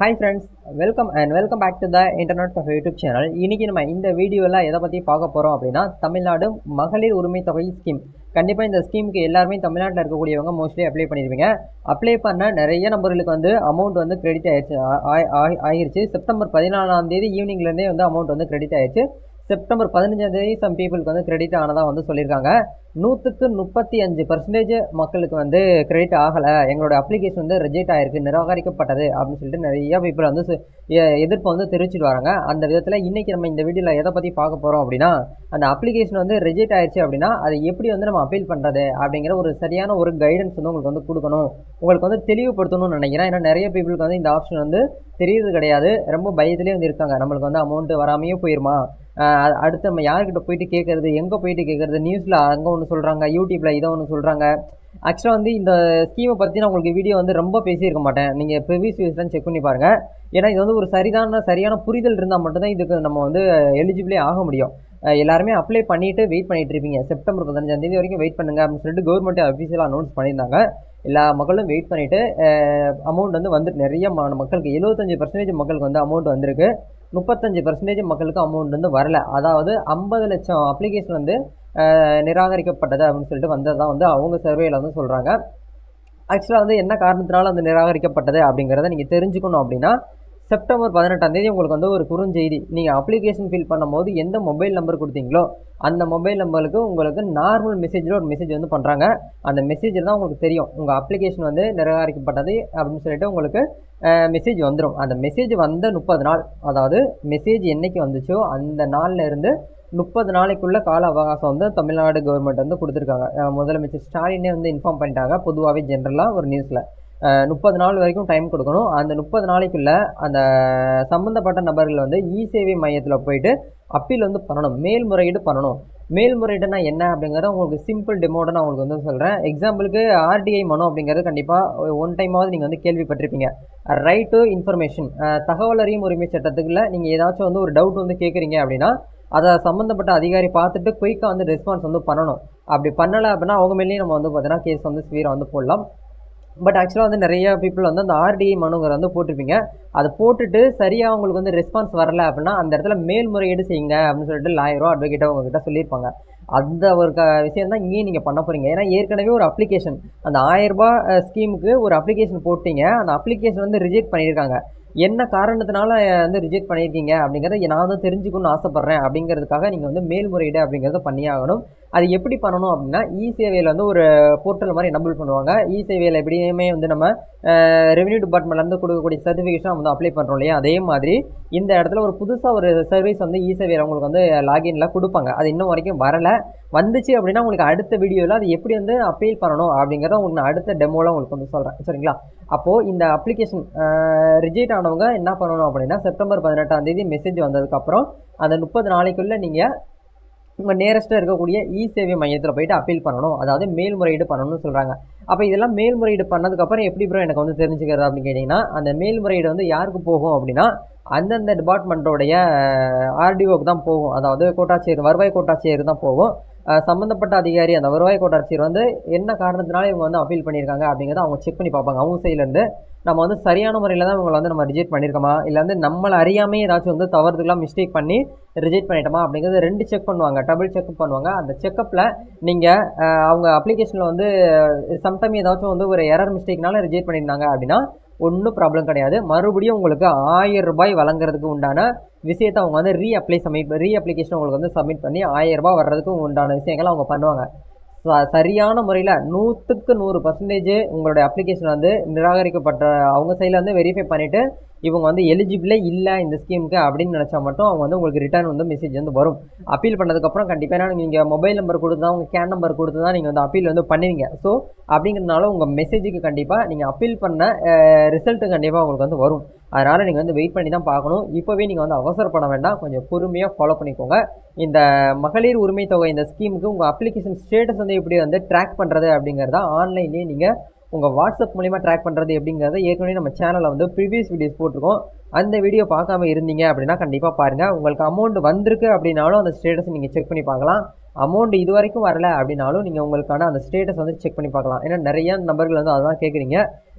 hi friends welcome and welcome back to the internet cafe YouTube channel இன்றைக்கி நம்ம இந்த வீடியோவில் எதை பற்றி பார்க்க போகிறோம் அப்படின்னா தமிழ்நாடு மகளிர் உரிமை தொகை ஸ்கீம் கண்டிப்பாக இந்த ஸ்கீமுக்கு எல்லாருமே தமிழ்நாட்டில் இருக்கக்கூடியவங்க மோஸ்ட்லி அப்ளை பண்ணியிருப்பீங்க அப்ளை பண்ண நிறைய நபர்களுக்கு வந்து அமௌண்ட் வந்து கிரெடிட் ஆயிடுச்சு ஆ- ஆ- ஆ- ஆகிருச்சு செப்டம்பர் பதினாலாம் தேதி ஈவினிங்லேருந்தே வந்து அமௌண்ட் வந்து கிரெடிட் ஆயிடுச்சு செப்டம்பர் பதினஞ்சாம் தேதி சம் பீப்புளுக்கு வந்து கிரெடிட் ஆனதாக வந்து சொல்லியிருக்காங்க நூற்றுக்கு முப்பத்தி அஞ்சு பர்சன்டேஜ் மக்களுக்கு வந்து கிரெடிட் ஆகலை எங்களோட அப்ளிகேஷன் வந்து ரிஜெக்ட் ஆயிருக்கு நிராகரிக்கப்பட்டது அப்படின்னு சொல்லிட்டு நிறைய பீப்புள் வந்து சு- எ- எதிர்ப்பு வந்து தெரிவிச்சிட்டு வராங்க அந்த விதத்தில் இன்றைக்கி நம்ம இந்த வீடியோவில் எதை பற்றி பார்க்க போகிறோம் அப்படின்னா அந்த அப்ளிகேஷன் வந்து ரிஜெக்ட் ஆயிடுச்சு அப்படின்னா அதை எப்படி வந்து நம்ம அப்பீல் பண்ணுறது அப்படிங்கிற ஒரு சரியான ஒரு கைடன்ஸ் வந்து உங்களுக்கு வந்து கொடுக்கணும் உங்களுக்கு வந்து தெளிவுபடுத்தணும்னு நினைக்கிறேன் ஏன்னா நிறைய பீப்புளுக்கு வந்து இந்த ஆப்ஷன் வந்து தெரியுது கிடையாது ரொம்ப பயத்திலே வந்து இருக்காங்க நம்மளுக்கு வந்து அமௌண்ட் வராமையே போயிருமா ஆஹ் அ- அடுத்து நம்ம யார்கிட்ட போயிட்டு கேட்குறது எங்கே போயிட்டு கேட்குறது நியூஸில் அங்கே ஒன்று சொல்கிறாங்க யூடியூப்பில் இதை ஒன்று சொல்கிறாங்க ஆக்சுவலாக வந்து இந்த ஸ்கீமை பற்றி நான் உங்களுக்கு வீடியோ வந்து ரொம்ப பேசியிருக்க மாட்டேன் நீங்கள் ப்ரிவியூஸ் வீஸ்லாம் செக் பண்ணி பாருங்கள் ஏன்னா இது வந்து ஒரு சரிதான சரியான புரிதல் இருந்தால் மட்டும்தான் இதுக்கு நம்ம வந்து எலிஜிபிளே ஆக முடியும் அஹ் எல்லாருமே அப்ளை பண்ணிட்டு வெயிட் பண்ணிட்டு இருப்பீங்க செப்டம்பர் பதினஞ்சாம் தேதி வரைக்கும் வெயிட் பண்ணுங்க அப்படின்னு சொல்லிட்டு கவர்மெண்ட் அஃபீஷியலாக அனௌன்ஸ் பண்ணியிருந்தாங்க எல்லா மக்களும் வெயிட் பண்ணிட்டு அமௌண்ட் வந்து வந்து நிறைய ம- மக்களுக்கு எழுபத்தஞ்சு பர்சன்டேஜ் மக்களுக்கு வந்து அமௌண்ட் வந்திருக்கு முப்பத்தஞ்சு பர்சன்டேஜ் மக்களுக்கு அமௌண்ட் வந்து வரல அதாவது ஐம்பது லட்சம் அப்ளிகேஷன் வந்து அஹ், நிராகரிக்கப்பட்டது அப்படின்னு சொல்லிட்டு வந்ததான் வந்து அவங்க சர்வேல வந்து சொல்கிறாங்க ஆக்சுவலாக வந்து என்ன காரணத்தினால வந்து நிராகரிக்கப்பட்டது அப்படிங்கிறத நீங்கள் தெரிஞ்சுக்கணும் அப்படின்னா செப்டம்பர் பதினெட்டாம் தேதி உங்களுக்கு வந்து ஒரு குறுஞ்செய்தி நீங்கள் அப்ளிகேஷன் ஃபில் பண்ணும்போது எந்த மொபைல் நம்பர் கொடுத்தீங்களோ அந்த மொபைல் நம்பருக்கு உங்களுக்கு நார்மல் மெசேஜில் ஒரு மெசேஜ் வந்து பண்ணுறாங்க அந்த மெசேஜில் தான் உங்களுக்கு தெரியும் உங்கள் அப்ளிகேஷன் வந்து நிராகரிக்கப்பட்டது அப்படின்னு சொல்லிட்டு உங்களுக்கு மெசேஜ் வந்துடும் அந்த மெசேஜ் வந்த முப்பது நாள் அதாவது மெசேஜ் என்னைக்கு வந்துச்சோ அந்த நாள்ல இருந்து முப்பது நாளைக்குள்ள கால அவகாசம் வந்து தமிழ்நாடு கவர்மெண்ட் வந்து கொடுத்துருக்காங்க அஹ் முதலமைச்சர் ஸ்டாலினே வந்து இன்ஃபார்ம் பண்ணிட்டாங்க பொதுவாகவே ஜென்ரலாக ஒரு நியூஸில் முப்பது நாள் வரைக்கும் டைம் கொடுக்கணும் அந்த முப்பது நாளைக்குள்ள அந்த சம்மந்தப்பட்ட நபர்கள் வந்து இ சேவை மையத்தில் போயிட்டு அப்பீல் வந்து பண்ணணும் மேல்முறையீடு பண்ணணும் மேல்முறையீடுனா என்ன அப்படிங்கிறத உங்களுக்கு சிம்பிள் டெமோட நான் உங்களுக்கு வந்து சொல்கிறேன் எக்ஸாம்பிளுக்கு ஆர்டிஐ மனு அப்படிங்கிறது கண்டிப்பாக ஒன் டைமாவது நீங்கள் வந்து கேள்விப்பட்டிருப்பீங்க ரைட் டு இன்ஃபர்மேஷன் தகவல் அறியும் உரிமை சட்டத்துக்குள்ள நீங்கள் ஏதாச்சும் வந்து ஒரு டவுட் வந்து கேட்குறீங்க அப்படின்னா அதை சம்மந்தப்பட்ட அதிகாரி பார்த்துட்டு குயிக்காக வந்து ரெஸ்பான்ஸ் வந்து பண்ணணும் அப்படி பண்ணலை அப்படின்னா அவங்க மேலேயும் நம்ம வந்து பார்த்தீங்கன்னா கேஸ் வந்து ஸ்வீராக வந்து போடலாம் பட் ஆக்சுவலாக வந்து நிறைய பீப்புள் வந்து அந்த ஆர்டிஐ மனுங்கிற வந்து போட்டிருப்பீங்க அதை போட்டுட்டு சரியாக உங்களுக்கு வந்து ரெஸ்பான்ஸ் வரல அப்படின்னா அந்த இடத்துல மேல்முறையீடு செய்யுங்க அப்படின்னு சொல்லிட்டு லாயரோ அட்வொகேட்டோ உங்ககிட்ட சொல்லியிருப்பாங்க அந்த ஒரு க விஷயம் தான் இங்கேயும் நீங்கள் பண்ண போகிறீங்க ஏன்னா ஏற்கனவே ஒரு அப்ளிகேஷன் அந்த ஆயிரரூபா ஸ்கீமுக்கு ஒரு அப்ளிகேஷன் போட்டீங்க அந்த அப்ளிகேஷன் வந்து ரிஜெக்ட் பண்ணியிருக்காங்க என்ன காரணத்தினால அஹ், வந்து ரிஜெக்ட் பண்ணியிருக்கீங்க அப்படிங்கிறத நான் வந்து தெரிஞ்சுக்கணும்னு ஆசைப்பட்றேன் அப்படிங்கிறதுக்காக நீங்கள் வந்து மேல்முறையீடு அப்படிங்கிறத பண்ணியே ஆகணும் அது எப்படி பண்ணணும் அப்படின்னா இ சேவையில் வந்து ஒரு போர்ட்டல் மாதிரி எனபிள் பண்ணுவாங்க இ சேவையில் எப்படியுமே வந்து நம்ம ரெவன்யூ டிபார்ட்மெண்ட்லேருந்து கொடுக்கக்கூடிய சர்டிஃபிகேஷன் வந்து அப்ளை பண்ணுறோம் இல்லையா அதே மாதிரி இந்த இடத்துல ஒரு புதுசாக ஒரு சர்வீஸ் வந்து இ சேவையில் உங்களுக்கு வந்து லாகின்ல கொடுப்பாங்க அது இன்னும் வரைக்கும் வரலை வந்துச்சு அப்படின்னா உங்களுக்கு அடுத்த வீடியோவில் அது எப்படி வந்து அப்பீல் பண்ணணும் அப்படிங்கிறத உங்களுக்கு நான் அடுத்த டெமோவில் உங்களுக்கு வந்து சொல்கிறேன் சரிங்களா அப்போது இந்த அப்ளிகேஷன் ரிஜெக்ட் ஆனவங்க என்ன பண்ணணும் அப்படின்னா செப்டம்பர் பதினெட்டாம் தேதி மெசேஜ் வந்ததுக்கப்புறம் அந்த முப்பது நாளைக்குள்ளே நீங்கள் உங்கள் நேரஸ்ட்டாக இருக்கக்கூடிய இ சேவை மையத்தில் போயிட்டு அப்பீல் பண்ணணும் அதாவது மேல்முறையீடு பண்ணணும்னு சொல்கிறாங்க அப்போ இதெல்லாம் மேல்முறையீடு பண்ணதுக்கப்புறம் எப்படி ப்ரோ எனக்கு வந்து தெரிஞ்சுக்கிறது அப்படின்னு கேட்டிங்கன்னா அந்த மேல்முறையீடு வந்து யாருக்கு போகும் அப்படின்னா அந்தந்த டிபார்ட்மெண்ட்டோடைய ஆர்டிஓக்கு தான் போகும் அதாவது கோட்டாட்சியர் வருவாய் கோட்டாட்சியர் தான் போகும் அஹ் சம்மந்தப்பட்ட அதிகாரி அந்த வருவாய் கோட்டாட்சியர் வந்து என்ன காரணத்தினால இவங்க வந்து அப்பீல் பண்ணியிருக்காங்க அப்படிங்கிறத அவங்க செக் பண்ணி பார்ப்பாங்க அவங்க சைட்லேருந்து நம்ம வந்து சரியான முறையில் தான் இவங்களை வந்து நம்ம ரிஜெக்ட் பண்ணியிருக்கோமா இல்லை வந்து நம்மளை அறியாமே ஏதாச்சும் வந்து தவறுதெல்லாம் மிஸ்டேக் பண்ணி ரிஜெக்ட் பண்ணிட்டோமா அப்படிங்கிறது ரெண்டு செக் பண்ணுவாங்க டபுள் செக்அப் பண்ணுவாங்க அந்த செக்கப்பில் நீங்கள் அவங்க அப்ளிகேஷனில் வந்து சம்டைம் ஏதாச்சும் வந்து ஒரு எரர் மிஸ்டேக்னால ரிஜெக்ட் பண்ணியிருந்தாங்க அப்படின்னா ஒன்றும் ப்ராப்ளம் கிடையாது மறுபடியும் உங்களுக்கு ஆயிரம் ரூபாய் வழங்குறதுக்கு உண்டான விஷயத்தை அவங்க வந்து re apply submit re application உங்களுக்கு வந்து சப்மிட் பண்ணி ஆயிரம் ரூபாய் வர்றதுக்கு உண்டான விஷயங்களை அவங்க பண்ணுவாங்க ச- சரியான முறையில் நூற்றுக்கு நூறு பர்சன்டேஜ் உங்களுடைய அப்ளிகேஷன் வந்து நிராகரிக்கப்பட்ட அவங்க சைடில் வந்து வெரிஃபை பண்ணிவிட்டு இவங்க வந்து எலிஜிபிளே இல்லை இந்த ஸ்கீமுக்கு அப்படின்னு நினச்சா மட்டும் அவங்க வந்து உங்களுக்கு ரிட்டர்ன் வந்து மெசேஜ் வந்து வரும் அப்பீல் பண்ணதுக்கப்புறம் கண்டிப்பாக ஏன்னா நீங்கள் மொபைல் நம்பர் கொடுத்து தான் உங்கள் கேன் நம்பர் கொடுத்து தான் நீங்கள் வந்து அப்பீல் வந்து பண்ணுவீங்க ஸோ அப்படிங்கிறதுனால உங்கள் மெசேஜுக்கு கண்டிப்பாக நீங்கள் அப்பீல் பண்ண ரிசல்ட்டு கண்டிப்பாக உங்களுக்கு வந்து வரும் அதனால் நீங்கள் வந்து வெயிட் பண்ணி தான் பார்க்கணும் இப்போவே நீங்கள் வந்து அவசரப்பட வேண்டாம் கொஞ்சம் பொறுமையாக ஃபாலோ பண்ணிக்கோங்க இந்த மகளிர் உரிமை தொகை இந்த ஸ்கீமுக்கு உங்கள் அப்ளிகேஷன் ஸ்டேட்டஸ் வந்து எப்படி வந்து ட்ராக் பண்ணுறது அப்படிங்கிறத ஆன்லைன்லேயே நீங்கள் உங்கள் வாட்ஸ்அப் மூலிமா ட்ராக் பண்ணுறது எப்படிங்கிறத ஏற்கனவே நம்ம சேனலில் வந்து ப்ரீவியஸ் வீடியோஸ் போட்டிருக்கோம் அந்த வீடியோ பார்க்காம இருந்தீங்க அப்படின்னா கண்டிப்பாக பாருங்கள் உங்களுக்கு அமௌண்ட் வந்திருக்கு அப்படின்னாலும் அந்த ஸ்டேட்டஸ் நீங்கள் செக் பண்ணி பார்க்கலாம் அமௌண்ட் இது வரைக்கும் வரல அப்படின்னாலும் நீங்கள் உங்களுக்கான அந்த ஸ்டேட்டஸ் வந்து செக் பண்ணி பார்க்கலாம் ஏன்னா நிறைய நபர்கள் வந்து அதான் கேட்குறீங்க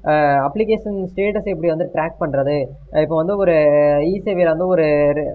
அப்ளிகேஷன் ஸ்டேட்டஸ் எப்படி வந்து ட்ராக் பண்ணுறது இப்போ வந்து ஒரு இ சேவையில் வந்து ஒரு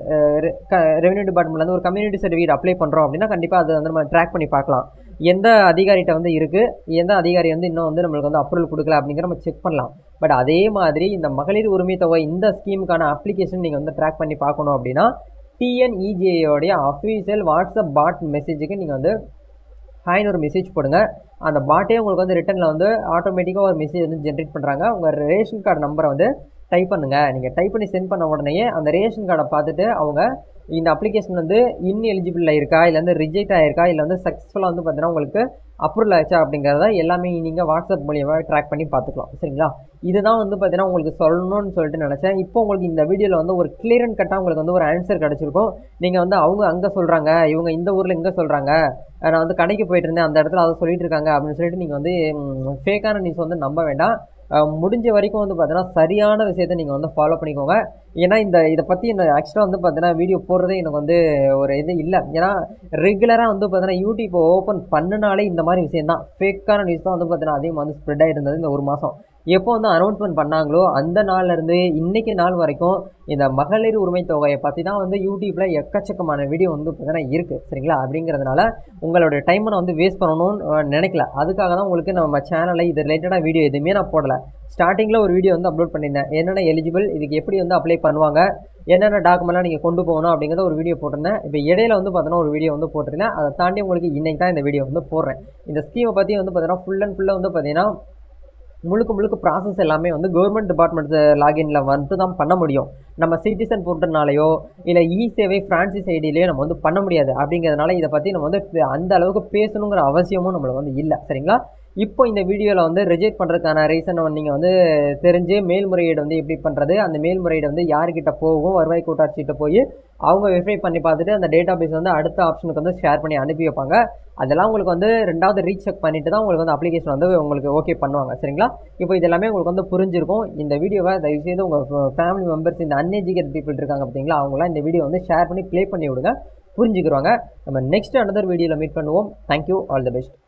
ரெவன்யூ டிபார்ட்மெண்ட்லேருந்து ஒரு கம்யூனிட்டி சர்டிஃபிகேட் அப்ளை பண்ணுறோம் அப்படின்னா கண்டிப்பாக அது வந்து நம்ம ட்ராக் பண்ணி பார்க்கலாம் எந்த அதிகாரிகிட்ட வந்து இருக்குது எந்த அதிகாரி வந்து இன்னும் வந்து நம்மளுக்கு வந்து அப்ரூவல் கொடுக்கல அப்படிங்கிற நம்ம செக் பண்ணலாம் பட் அதே மாதிரி இந்த மகளிர் உரிமை தொகை இந்த ஸ்கீமுக்கான அப்ளிகேஷன் நீங்கள் வந்து ட்ராக் பண்ணி பார்க்கணும் அப்படின்னா டிஎன்இஜேயோடைய அஃபீஷியல் வாட்ஸ்அப் பாட் மெசேஜுக்கு நீங்கள் வந்து ஹாய்னு ஒரு மெசேஜ் போடுங்க அந்த பாட்டே உங்களுக்கு வந்து ரிட்டனில் வந்து ஆட்டோமேட்டிக்காக ஒரு மெசேஜ் வந்து ஜென்ரேட் பண்ணுறாங்க உங்கள் ரேஷன் கார்டு நம்பரை வந்து டைப் பண்ணுங்கள் நீங்கள் டைப் பண்ணி சென்ட் பண்ண உடனேயே அந்த ரேஷன் கார்டை பார்த்துட்டு அவங்க இந்த அப்ளிகேஷன் வந்து இன் எலிஜிபிள் ஆயிருக்கா இல்லை வந்து ரிஜெக்ட் ஆயிருக்கா இல்லை வந்து சக்ஸஸ்ஃபுல்லாக வந்து பார்த்தீங்கன்னா உங்களுக்கு அப்ரூவல் ஆச்சா அப்படிங்கிறத எல்லாமே நீங்கள் வாட்ஸ்அப் மூலியமாக ட்ராக் பண்ணி பார்த்துக்கலாம் சரிங்களா இதுதான் வந்து பார்த்தீங்கன்னா உங்களுக்கு சொல்லணும்னு சொல்லிட்டு நினச்சேன் இப்போ உங்களுக்கு இந்த வீடியோவில் வந்து ஒரு கிளியர் அண்ட் கட்டாக உங்களுக்கு வந்து ஒரு ஆன்சர் கிடச்சிருக்கும் நீங்கள் வந்து அவங்க அங்கே சொல்கிறாங்க இவங்க இந்த ஊரில் இங்கே சொல்கிறாங்க நான் வந்து கடைக்கு போயிட்டு இருந்தேன் அந்த இடத்துல அதை சொல்லிட்டு இருக்காங்க அப்படின்னு சொல்லிட்டு நீங்கள் வந்து ஃபேக்கான நியூஸ் வந்து நம்ப வேண்டாம் முடிஞ்ச வரைக்கும் வந்து பார்த்தீங்கன்னா சரியான விஷயத்தை நீங்கள் வந்து ஃபாலோ பண்ணிக்கோங்க ஏன்னா இந்த இதை பற்றி இந்த ஆக்சுவலாக வந்து பார்த்தீங்கன்னா வீடியோ போடுறதே எனக்கு வந்து ஒரு இது இல்லை ஏன்னா ரெகுலராக வந்து பார்த்தீங்கன்னா யூடியூப் ஓப்பன் பண்ணினாலே இந்த மாதிரி விஷயம் தான் ஃபேக்கான நியூஸ் தான் வந்து பார்த்தீங்கன்னா அதிகமாக வந்து ஸ்ப்ரெட் ஆகிருந்தது இந்த ஒரு மாதம் எப்போ வந்து அனௌன்ஸ்மெண்ட் பண்ணாங்களோ அந்த நாள்லேருந்து இன்றைக்கி நாள் வரைக்கும் இந்த மகளிர் உரிமை தொகையை பற்றி தான் வந்து யூடியூப்பில் எக்கச்சக்கமான வீடியோ வந்து பார்த்தீங்கன்னா இருக்குது சரிங்களா அப்படிங்கிறதுனால உங்களுடைய டைமை நான் வந்து வேஸ்ட் பண்ணணும்னு நினைக்கல அதுக்காக தான் உங்களுக்கு நம்ம சேனலில் இது ரிலேட்டடாக வீடியோ எதுவுமே நான் போடலை ஸ்டார்டிங்கில் ஒரு வீடியோ வந்து அப்லோட் பண்ணியிருந்தேன் என்னென்ன எலிஜிபிள் இதுக்கு எப்படி வந்து அப்ளை பண்ணுவாங்க என்னென்ன டாக்குமெண்ட்லாம் நீங்கள் கொண்டு போகணும் அப்படிங்கிறத ஒரு வீடியோ போட்டிருந்தேன் இப்போ இடையில வந்து பார்த்தோன்னா ஒரு வீடியோ வந்து போட்டிருந்தேன் அதை தாண்டி உங்களுக்கு இன்றைக்கி தான் இந்த வீடியோ வந்து போடுறேன் இந்த ஸ்கீமை பற்றி வந்து பார்த்தீங்கன்னா ஃபுல் அண்ட் ஃபுல்லாக வந்து பார்த்தீங்கன்னா முழுக்க முழுக்க ப்ராசஸ் எல்லாமே வந்து கவர்மெண்ட் டிபார்ட்மெண்ட் லாகின்ல வந்து தான் பண்ண முடியும் நம்ம சிட்டிசன் போர்ட்டல்னாலையோ இல்லை இ சேவை ஃப்ரான்சிஸ் ஐடியிலையோ நம்ம வந்து பண்ண முடியாது அப்படிங்கிறதுனால இதை பற்றி நம்ம வந்து அந்த அளவுக்கு பேசணுங்கிற அவசியமும் நம்மளுக்கு வந்து இல்லை சரிங்களா இப்போ இந்த வீடியோவில் வந்து ரிஜெக்ட் பண்ணுறதுக்கான ரீசன் நீங்கள் வந்து தெரிஞ்சு மேல்முறையீடு வந்து எப்படி பண்ணுறது அந்த மேல்முறையீடு வந்து யார்கிட்ட போகும் வருவாய் கூட்டாட்சிகிட்ட போய் அவங்க வெரிஃபை பண்ணி பார்த்துட்டு அந்த டேட்டா பேஸ் வந்து அடுத்த ஆப்ஷனுக்கு வந்து ஷேர் பண்ணி அனுப்பி வைப்பாங்க அதெல்லாம் உங்களுக்கு வந்து ரெண்டாவது ரீசெக் பண்ணிட்டு தான் உங்களுக்கு வந்து அப்ளிகேஷன் வந்து உங்களுக்கு ஓகே பண்ணுவாங்க சரிங்களா இப்போ இது எல்லாமே உங்களுக்கு வந்து புரிஞ்சிருக்கும் இந்த வீடியோவை தயவுசெய்து உங்கள் ஃபேமிலி மெம்பர்ஸ் இந்த அன்எஜுகேட் பீப்புள் இருக்காங்க பார்த்தீங்களா அவங்களாம் இந்த வீடியோ வந்து ஷேர் பண்ணி ப்ளே பண்ணி விடுங்க புரிஞ்சுக்கிறவாங்க நம்ம நெக்ஸ்ட் அனதர் வீடியோவில் மீட் பண்ணுவோம் தேங்க்யூ ஆல் தி பெஸ்ட்